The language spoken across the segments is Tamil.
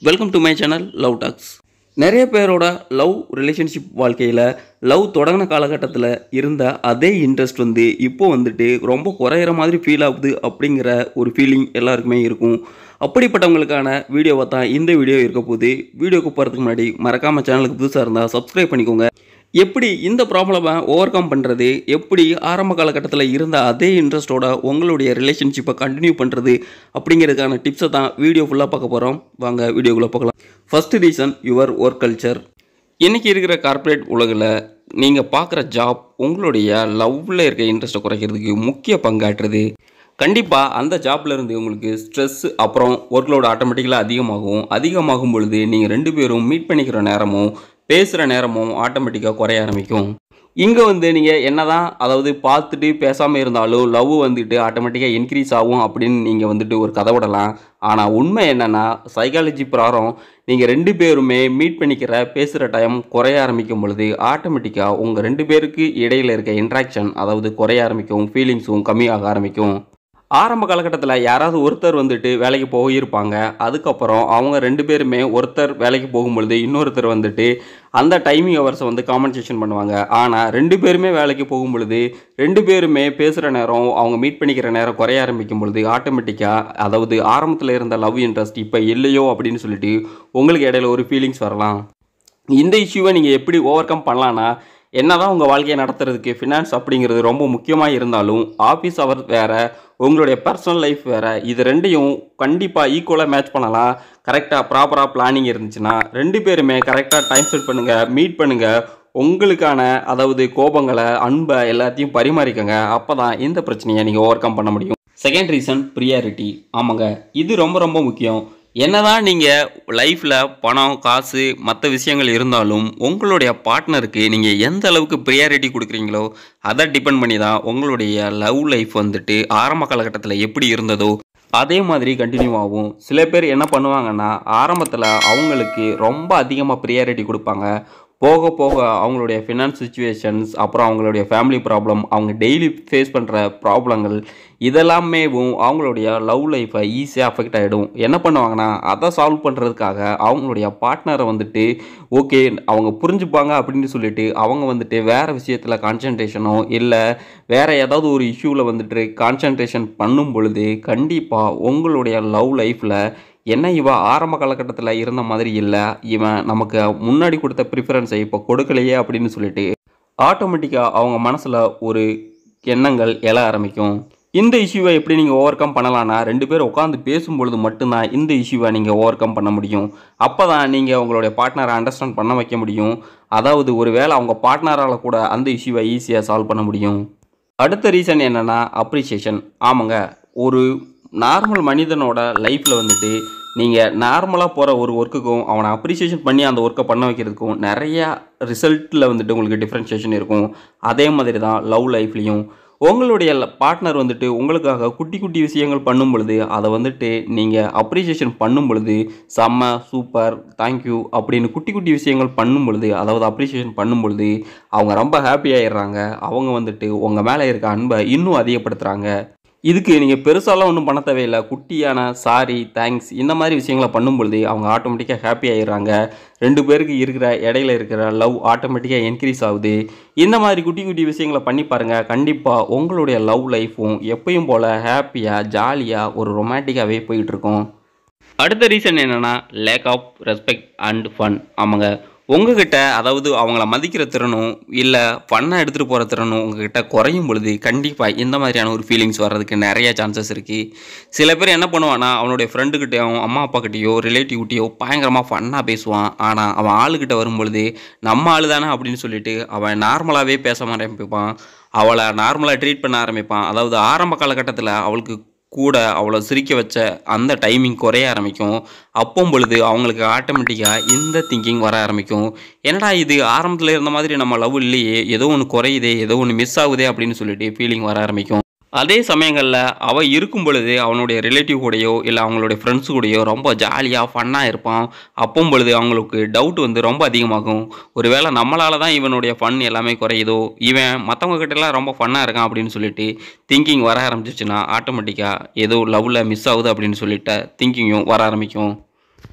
welcome to my channel love talks நிறைய பேரோட லவ் ரிலேஷன்ஷிப் வாழ்க்கையில் லவ் தொடங்கின காலகட்டத்தில் இருந்த அதே இன்ட்ரெஸ்ட் வந்து இப்போ வந்துட்டு ரொம்ப குறையிற மாதிரி ஃபீல் ஆகுது அப்படிங்கிற ஒரு ஃபீலிங் எல்லாருக்குமே இருக்கும் அப்படிப்பட்டவங்களுக்கான வீடியோவை தான் இந்த வீடியோ இருக்க போகுது வீடியோக்கு போகிறதுக்கு முன்னாடி மறக்காமல் சேனலுக்கு புதுசாக இருந்தால் சப்ஸ்கிரைப் பண்ணிக்கோங்க எப்படி இந்த ப்ராப்ளமை ஓவர் கம் பண்ணுறது எப்படி ஆரம்ப காலகட்டத்தில் இருந்த அதே இன்ட்ரெஸ்ட்டோட உங்களுடைய ரிலேஷன்ஷிப்பை கண்டினியூ பண்ணுறது அப்படிங்கிறதுக்கான டிப்ஸை தான் வீடியோ ஃபுல்லாக பார்க்க போகிறோம் வாங்க வீடியோக்குள்ளே பார்க்கலாம் first reason your work culture இன்றைக்கி இருக்கிற கார்ப்பரேட் உலகில் நீங்கள் பார்க்குற ஜாப் உங்களுடைய லவ்வில் இருக்க இன்ட்ரெஸ்ட்டை குறைக்கிறதுக்கு முக்கிய பங்காற்றுது கண்டிப்பாக அந்த ஜாப்ல இருந்து உங்களுக்கு ஸ்ட்ரெஸ் அப்புறம் ஒர்க் லோடு ஆட்டோமேட்டிக்கலாக அதிகமாகும் அதிகமாகும் பொழுது நீங்கள் ரெண்டு பேரும் மீட் பண்ணிக்கிற நேரமும் பேசுகிற நேரமும் ஆட்டோமேட்டிக்காக குறைய ஆரம்பிக்கும் இங்கே வந்து நீங்கள் என்னதான் அதாவது பார்த்துட்டு பேசாமல் இருந்தாலும் லவ் வந்துட்டு ஆட்டோமேட்டிக்காக இன்க்ரீஸ் ஆகும் அப்படின்னு நீங்கள் வந்துட்டு ஒரு கதை விடலாம் ஆனால் உண்மை என்னென்னா சைக்காலஜி பிரகாரம் நீங்கள் ரெண்டு பேருமே மீட் பண்ணிக்கிற பேசுகிற டைம் குறைய ஆரம்பிக்கும் பொழுது ஆட்டோமேட்டிக்காக உங்கள் ரெண்டு பேருக்கு இடையில் இருக்க இன்ட்ராக்ஷன் அதாவது குறைய ஆரம்பிக்கும் ஃபீலிங்ஸும் கம்மியாக ஆரம்பிக்கும் ஆரம்ப காலகட்டத்தில் யாராவது ஒருத்தர் வந்துட்டு வேலைக்கு போயிருப்பாங்க அதுக்கப்புறம் அவங்க ரெண்டு பேருமே ஒருத்தர் வேலைக்கு போகும்பொழுது இன்னொருத்தர் வந்துட்டு அந்த டைமிங் ஹவர்ஸை வந்து காம்பன்சேஷன் பண்ணுவாங்க ஆனால் ரெண்டு பேருமே வேலைக்கு போகும் பொழுது ரெண்டு பேருமே பேசுகிற நேரம் அவங்க மீட் பண்ணிக்கிற நேரம் குறைய ஆரம்பிக்கும் பொழுது ஆட்டோமேட்டிக்காக அதாவது ஆரம்பத்தில் இருந்த லவ் இன்ட்ரெஸ்ட் இப்போ இல்லையோ அப்படின்னு சொல்லிட்டு உங்களுக்கு இடையில ஒரு ஃபீலிங்ஸ் வரலாம் இந்த இஷ்யூவை நீங்கள் எப்படி ஓவர் கம் பண்ணலான்னா என்னதான் உங்கள் வாழ்க்கையை நடத்துறதுக்கு ஃபினான்ஸ் அப்படிங்கிறது ரொம்ப முக்கியமாக இருந்தாலும் ஆஃபீஸ் அவர் வேறு உங்களுடைய பர்சனல் லைஃப் வேறு இது ரெண்டையும் கண்டிப்பாக ஈக்குவலாக மேட்ச் பண்ணலாம் கரெக்டாக ப்ராப்பராக பிளானிங் இருந்துச்சுன்னா ரெண்டு பேருமே கரெக்டாக டைம் ஸ்பெண்ட் பண்ணுங்கள் மீட் பண்ணுங்கள் உங்களுக்கான அதாவது கோபங்களை அன்பை எல்லாத்தையும் பரிமாறிக்கங்க அப்போ தான் இந்த பிரச்சனையை நீங்கள் ஓவர் கம் பண்ண முடியும் செகண்ட் ரீசன் ப்ரியாரிட்டி ஆமாங்க இது ரொம்ப ரொம்ப முக்கியம் என்னதான் நீங்கள் லைஃப்பில் பணம் காசு மற்ற விஷயங்கள் இருந்தாலும் உங்களுடைய பார்ட்னருக்கு நீங்கள் எந்த அளவுக்கு ப்ரியாரிட்டி கொடுக்குறீங்களோ அதை டிபெண்ட் பண்ணி தான் உங்களுடைய லவ் லைஃப் வந்துட்டு ஆரம்ப காலகட்டத்தில் எப்படி இருந்ததோ அதே மாதிரி கண்டினியூ ஆகும் சில பேர் என்ன பண்ணுவாங்கன்னா ஆரம்பத்தில் அவங்களுக்கு ரொம்ப அதிகமாக ப்ரியாரிட்டி கொடுப்பாங்க போக போக அவங்களுடைய ஃபினான்ஸ் சுச்சுவேஷன்ஸ் அப்புறம் அவங்களுடைய ஃபேமிலி ப்ராப்ளம் அவங்க டெய்லி ஃபேஸ் பண்ணுற ப்ராப்ளங்கள் இதெல்லாமேவும் அவங்களுடைய லவ் லைஃப்பை ஈஸியாக அஃபெக்ட் ஆகிடும் என்ன பண்ணுவாங்கன்னா அதை சால்வ் பண்ணுறதுக்காக அவங்களுடைய பார்ட்னரை வந்துட்டு ஓகே அவங்க புரிஞ்சுப்பாங்க அப்படின்னு சொல்லிட்டு அவங்க வந்துட்டு வேறு விஷயத்தில் கான்சன்ட்ரேஷனோ இல்லை வேறு ஏதாவது ஒரு இஷ்யூவில் வந்துட்டு கான்சன்ட்ரேஷன் பண்ணும் பொழுது கண்டிப்பாக உங்களுடைய லவ் லைஃப்பில் என்ன இவன் ஆரம்ப காலகட்டத்தில் இருந்த மாதிரி இல்லை இவன் நமக்கு முன்னாடி கொடுத்த ப்ரிஃபரன்ஸை இப்போ கொடுக்கலையே அப்படின்னு சொல்லிட்டு ஆட்டோமேட்டிக்காக அவங்க மனசில் ஒரு எண்ணங்கள் எழ ஆரம்பிக்கும் இந்த இஷ்யூவை எப்படி நீங்கள் ஓவர் கம் பண்ணலான்னா ரெண்டு பேரும் உட்காந்து பேசும்பொழுது மட்டும்தான் இந்த இஷ்யூவை நீங்கள் ஓவர் கம் பண்ண முடியும் அப்போ தான் நீங்கள் உங்களுடைய பார்ட்னரை அண்டர்ஸ்டாண்ட் பண்ண வைக்க முடியும் அதாவது ஒரு வேளை அவங்க பார்ட்னரால் கூட அந்த இஷ்யூவை ஈஸியாக சால்வ் பண்ண முடியும் அடுத்த ரீசன் என்னென்னா அப்ரிசியேஷன் ஆமாங்க ஒரு நார்மல் மனிதனோட லைஃப்பில் வந்துட்டு நீங்கள் நார்மலாக போகிற ஒரு ஒர்க்குக்கும் அவனை அப்ரிசியேஷன் பண்ணி அந்த ஒர்க்கை பண்ண வைக்கிறதுக்கும் நிறையா ரிசல்ட்டில் வந்துட்டு உங்களுக்கு டிஃப்ரென்ஷியேஷன் இருக்கும் அதே மாதிரி தான் லவ் லைஃப்லேயும் உங்களுடைய பார்ட்னர் வந்துட்டு உங்களுக்காக குட்டி குட்டி விஷயங்கள் பண்ணும் பொழுது அதை வந்துட்டு நீங்கள் அப்ரிசியேஷன் பண்ணும் பொழுது செம்ம சூப்பர் தேங்க்யூ அப்படின்னு குட்டி குட்டி விஷயங்கள் பண்ணும் பொழுது அதாவது அப்ரிசியேஷன் பண்ணும் பொழுது அவங்க ரொம்ப ஹாப்பி ஆயிடுறாங்க அவங்க வந்துட்டு உங்கள் மேலே இருக்க அன்பை இன்னும் அதிகப்படுத்துகிறாங்க இதுக்கு நீங்கள் பெருசாலாம் ஒன்றும் பண்ண தேவையில்லை குட்டியான சாரி தேங்க்ஸ் இந்த மாதிரி விஷயங்களை பண்ணும் பொழுது அவங்க ஆட்டோமேட்டிக்காக ஹாப்பி ஆகிடுறாங்க ரெண்டு பேருக்கு இருக்கிற இடையில இருக்கிற லவ் ஆட்டோமேட்டிக்காக இன்க்ரீஸ் ஆகுது இந்த மாதிரி குட்டி குட்டி விஷயங்களை பண்ணி பாருங்கள் கண்டிப்பாக உங்களுடைய லவ் லைஃப்பும் எப்பயும் போல் ஹாப்பியாக ஜாலியாக ஒரு ரொமான்டிக்காகவே போயிட்டுருக்கும் அடுத்த ரீசன் என்னென்னா lack of respect and fun ஆமாங்க உங்ககிட்ட அதாவது அவங்கள மதிக்கிற திறனும் இல்லை ஃபன்னாக எடுத்துகிட்டு போகிற திறனும் உங்ககிட்ட குறையும் பொழுது கண்டிப்பாக இந்த மாதிரியான ஒரு ஃபீலிங்ஸ் வர்றதுக்கு நிறைய சான்சஸ் இருக்குது சில பேர் என்ன பண்ணுவான்னா அவனுடைய ஃப்ரெண்டுக்கிட்டேயோ அம்மா அப்பாக்கிட்டேயோ ரிலேட்டிவ்கிட்டயோ பயங்கரமாக ஃபன்னாக பேசுவான் ஆனால் அவன் ஆளுக்கிட்ட வரும் பொழுது நம்ம ஆளு தானே அப்படின்னு சொல்லிட்டு அவன் நார்மலாகவே பேச ஆரம்பிப்பான் அவளை நார்மலாக ட்ரீட் பண்ண ஆரம்பிப்பான் அதாவது ஆரம்ப காலகட்டத்தில் அவளுக்கு கூட அவளை சிரிக்க வச்ச அந்த டைமிங் குறைய ஆரம்பிக்கும் அப்போம் பொழுது அவங்களுக்கு ஆட்டோமேட்டிக்காக இந்த திங்கிங் வர ஆரம்பிக்கும் என்னடா இது ஆரம்பத்தில் இருந்த மாதிரி நம்ம லவ் இல்லையே ஏதோ ஒன்று குறையுதே ஏதோ ஒன்று மிஸ் ஆகுதே அப்படின்னு சொல்லிட்டு ஃபீலிங் வர ஆரம்பிக்கும் அதே சமயங்களில் அவன் இருக்கும் பொழுது அவனுடைய ரிலேட்டிவ் கூடயோ இல்லை அவங்களுடைய ஃப்ரெண்ட்ஸ் கூடயோ ரொம்ப ஜாலியாக ஃபன்னாக இருப்பான் அப்போம் பொழுது அவங்களுக்கு டவுட் வந்து ரொம்ப அதிகமாகும் ஒருவேளை நம்மளால தான் இவனுடைய ஃபன் எல்லாமே குறையுதோ இவன் மற்றவங்க கிட்டலாம் ரொம்ப ஃபன்னாக இருக்கான் அப்படின்னு சொல்லிட்டு திங்கிங் வர ஆரம்பிச்சிச்சுன்னா ஆட்டோமேட்டிக்காக ஏதோ லவ்வில் மிஸ் ஆகுது அப்படின்னு சொல்லிட்டு திங்கிங்கும் வர ஆரம்பிக்கும்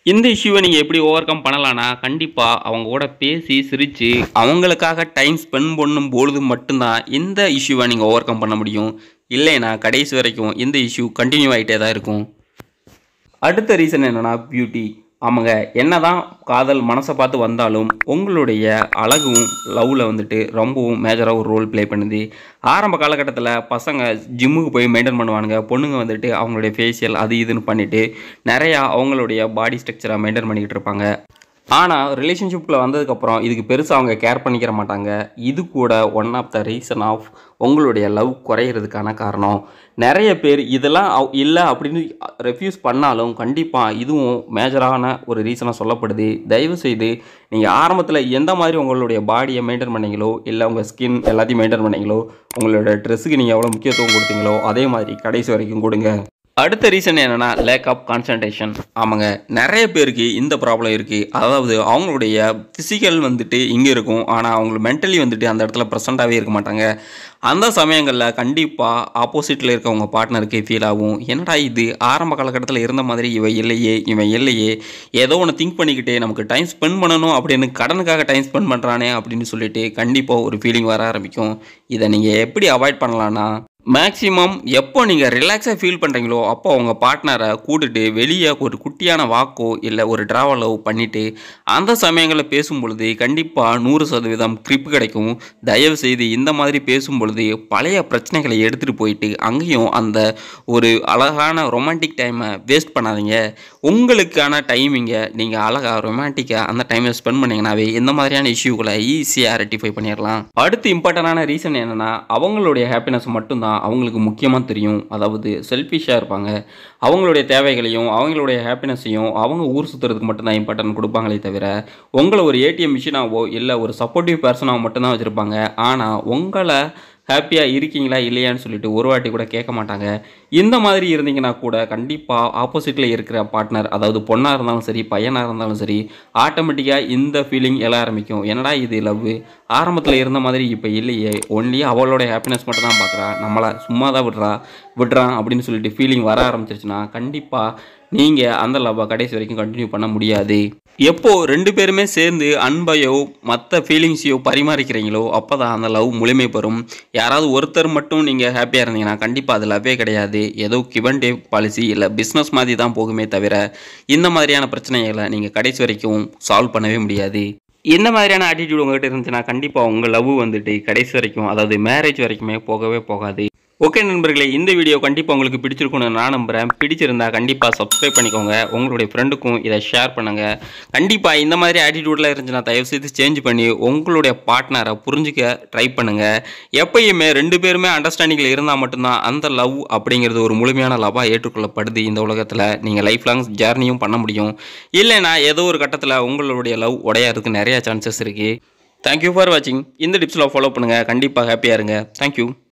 இந்த இஷ்யூவை நீங்கள் எப்படி ஓவர் கம் பண்ணலான்னா கண்டிப்பாக அவங்க கூட பேசி சிரித்து அவங்களுக்காக டைம் ஸ்பெண்ட் பண்ணும் பொழுது மட்டும்தான் இந்த இஷ்யூவை நீங்கள் ஓவர் கம் பண்ண முடியும் இல்லைன்னா கடைசி வரைக்கும் இந்த இஷ்யூ கண்டினியூ ஆகிட்டே தான் இருக்கும் அடுத்த ரீசன் என்னென்னா பியூட்டி ஆமாங்க என்னதான் காதல் மனசை பார்த்து வந்தாலும் உங்களுடைய அழகும் லவ்வில் வந்துட்டு ரொம்பவும் மேஜராக ஒரு ரோல் ப்ளே பண்ணுது ஆரம்ப காலகட்டத்தில் பசங்க ஜிம்முக்கு போய் மெயின்டைன் பண்ணுவானுங்க பொண்ணுங்க வந்துட்டு அவங்களுடைய ஃபேஷியல் அது இதுன்னு பண்ணிவிட்டு நிறையா அவங்களுடைய பாடி ஸ்ட்ரக்சரை மெயின்டைன் பண்ணிக்கிட்டு இருப்பாங்க ஆனால் ரிலேஷன்ஷிப்பில் வந்ததுக்கப்புறம் இதுக்கு பெருசாக அவங்க கேர் பண்ணிக்கிற மாட்டாங்க இது கூட one of the reason of உங்களுடைய லவ் குறையிறதுக்கான காரணம் நிறைய பேர் இதெல்லாம் அவ்- இல்லை அப்படின்னு ரெஃப்யூஸ் பண்ணாலும் கண்டிப்பாக இதுவும் மேஜரான ஒரு ரீசனாக சொல்லப்படுது தயவு செய்து நீங்கள் ஆரம்பத்தில் எந்த மாதிரி உங்களுடைய பாடியை மெயின்டைன் பண்ணீங்களோ இல்லை உங்கள் ஸ்கின் எல்லாத்தையும் மெயின்டைன் பண்ணீங்களோ உங்களோட ட்ரெஸ்ஸுக்கு நீங்கள் எவ்வளோ முக்கியத்துவம் கொடுத்தீங்களோ அதே மாதிரி கடைசி வரைக்கும் கொடுங்க அடுத்த ரீசன் என்னென்னா லேக் ஆஃப் கான்சன்ட்ரேஷன் ஆமாங்க நிறைய பேருக்கு இந்த ப்ராப்ளம் இருக்குது அதாவது அவங்களுடைய ஃபிசிக்கல் வந்துட்டு இங்கே இருக்கும் ஆனால் அவங்க மென்டலி வந்துட்டு அந்த இடத்துல ப்ரெசண்ட்டாகவே இருக்க மாட்டாங்க அந்த சமயங்களில் கண்டிப்பாக ஆப்போசிட்டில் இருக்கவங்க பார்ட்னருக்கு ஃபீல் ஆகும் என்னடா இது ஆரம்ப காலகட்டத்தில் இருந்த மாதிரி இவன் இல்லையே இவன் இல்லையே ஏதோ ஒன்று திங்க் பண்ணிக்கிட்டே நமக்கு டைம் ஸ்பெண்ட் பண்ணணும் அப்படின்னு கடனுக்காக டைம் ஸ்பெண்ட் பண்ணுறானே அப்படின்னு சொல்லிட்டு கண்டிப்பாக ஒரு ஃபீலிங் வர ஆரம்பிக்கும் இதை நீங்கள் எப்படி அவாய்ட் பண்ணலான்னா மேக்ஸிமம் எப்போ நீங்கள் ரிலாக்ஸாக ஃபீல் பண்ணுறீங்களோ அப்போ உங்கள் பார்ட்னரை கூட்டிட்டு வெளியே ஒரு குட்டியான வாக்கோ இல்லை ஒரு ட்ராவலோ பண்ணிவிட்டு அந்த சமயங்களில் பேசும் பொழுது கண்டிப்பாக நூறு சதவீதம் க்ரிப் கிடைக்கும் தயவு செய்து இந்த மாதிரி பேசும் பொழுது பழைய பிரச்சனைகளை எடுத்துகிட்டு போயிட்டு அங்கேயும் அந்த ஒரு அழகான ரொமான்டிக் டைமை வேஸ்ட் பண்ணாதீங்க உங்களுக்கான டைமிங்கை நீங்கள் அழகாக ரொமான்டிக்காக அந்த டைமை ஸ்பெண்ட் பண்ணிங்கனாவே இந்த மாதிரியான இஷ்யூகளை ஈஸியாக ரெட்டிஃபை பண்ணிடலாம் அடுத்து இம்பார்ட்டண்டான ரீசன் என்னென்னா அவங்களுடைய ஹாப்பினஸ் மட்டும்தான் அவங்களுக்கு முக்கியமாக தெரியும் அதாவது செல்ஃபிஷாக இருப்பாங்க அவங்களுடைய தேவைகளையும் அவங்களுடைய ஹாப்பினஸையும் அவங்க ஊர் சுற்றுறதுக்கு மட்டும்தான் இம்பார்ட்டன்ட் கொடுப்பாங்களே தவிர உங்களை ஒரு ஏடிஎம் மிஷினாவோ இல்லை ஒரு சப்போர்ட்டிவ் பர்சனாக மட்டும்தான் வச்சுருப்பாங்க ஆனால் உங்களை ஹாப்பியாக இருக்கீங்களா இல்லையான்னு சொல்லிட்டு ஒரு வாட்டி கூட கேட்க மாட்டாங்க இந்த மாதிரி இருந்தீங்கன்னா கூட கண்டிப்பாக ஆப்போசிட்டில் இருக்கிற பார்ட்னர் அதாவது பொண்ணாக இருந்தாலும் சரி பையனாக இருந்தாலும் சரி ஆட்டோமேட்டிக்காக இந்த ஃபீலிங் எழ ஆரம்பிக்கும் என்னடா இது லவ் ஆரம்பத்தில் இருந்த மாதிரி இப்போ இல்லையே ஒன்லி அவளோட ஹாப்பினஸ் மட்டும் தான் பார்க்குறா நம்மளை சும்மா தான் விடுறா விடுறான் அப்படின்னு சொல்லிட்டு ஃபீலிங் வர ஆரம்பிச்சிருச்சுன்னா கண்டிப்பாக நீங்கள் அந்த லவ்வை கடைசி வரைக்கும் கண்டினியூ பண்ண முடியாது எப்போ ரெண்டு பேருமே சேர்ந்து அன்பையோ மற்ற ஃபீலிங்ஸையோ பரிமாறிக்கிறீங்களோ அப்போ தான் அந்த லவ் முழுமை பெறும் யாராவது ஒருத்தர் மட்டும் நீங்கள் ஹாப்பியாக இருந்தீங்கன்னா கண்டிப்பாக அது லவ்வே கிடையாது ஏதோ கிவன் டே பாலிசி இல்லை பிஸ்னஸ் மாதிரி தான் போகுமே தவிர இந்த மாதிரியான பிரச்சனைகளை நீங்கள் கடைசி வரைக்கும் சால்வ் பண்ணவே முடியாது இந்த மாதிரியான ஆட்டிடியூட் உங்ககிட்ட இருந்துச்சுன்னா கண்டிப்பாக உங்கள் லவ் வந்துட்டு கடைசி வரைக்கும் அதாவது மேரேஜ் வரைக்குமே போகவே போகாது ஓகே நண்பர்களே இந்த வீடியோ கண்டிப்பாக உங்களுக்கு பிடிச்சிருக்கும்னு நான் நம்புகிறேன் பிடிச்சிருந்தா கண்டிப்பாக சப்ஸ்கிரைப் பண்ணிக்கோங்க உங்களுடைய ஃப்ரெண்டுக்கும் இதை ஷேர் பண்ணுங்கள் கண்டிப்பாக இந்த மாதிரி ஆட்டிடியூட்லாம் இருந்துச்சுன்னா தயவு செய்து சேஞ்ச் பண்ணி உங்களுடைய பார்ட்னரை புரிஞ்சுக்க ட்ரை பண்ணுங்கள் எப்பயுமே ரெண்டு பேருமே அண்டர்ஸ்டாண்டிங்கில் இருந்தால் மட்டும்தான் அந்த லவ் அப்படிங்கிறது ஒரு முழுமையான லவ்வாக ஏற்றுக்கொள்ளப்படுது இந்த உலகத்தில் நீங்கள் லைஃப் லாங் ஜேர்னியும் பண்ண முடியும் இல்லைன்னா ஏதோ ஒரு கட்டத்தில் உங்களுடைய லவ் உடையறதுக்கு நிறைய சான்சஸ் இருக்குது தேங்க்யூ ஃபார் வாட்சிங் இந்த டிப்ஸில் ஃபாலோ பண்ணுங்கள் கண்டிப்பாக ஹாப்பியாக இருங்க தேங்க்யூ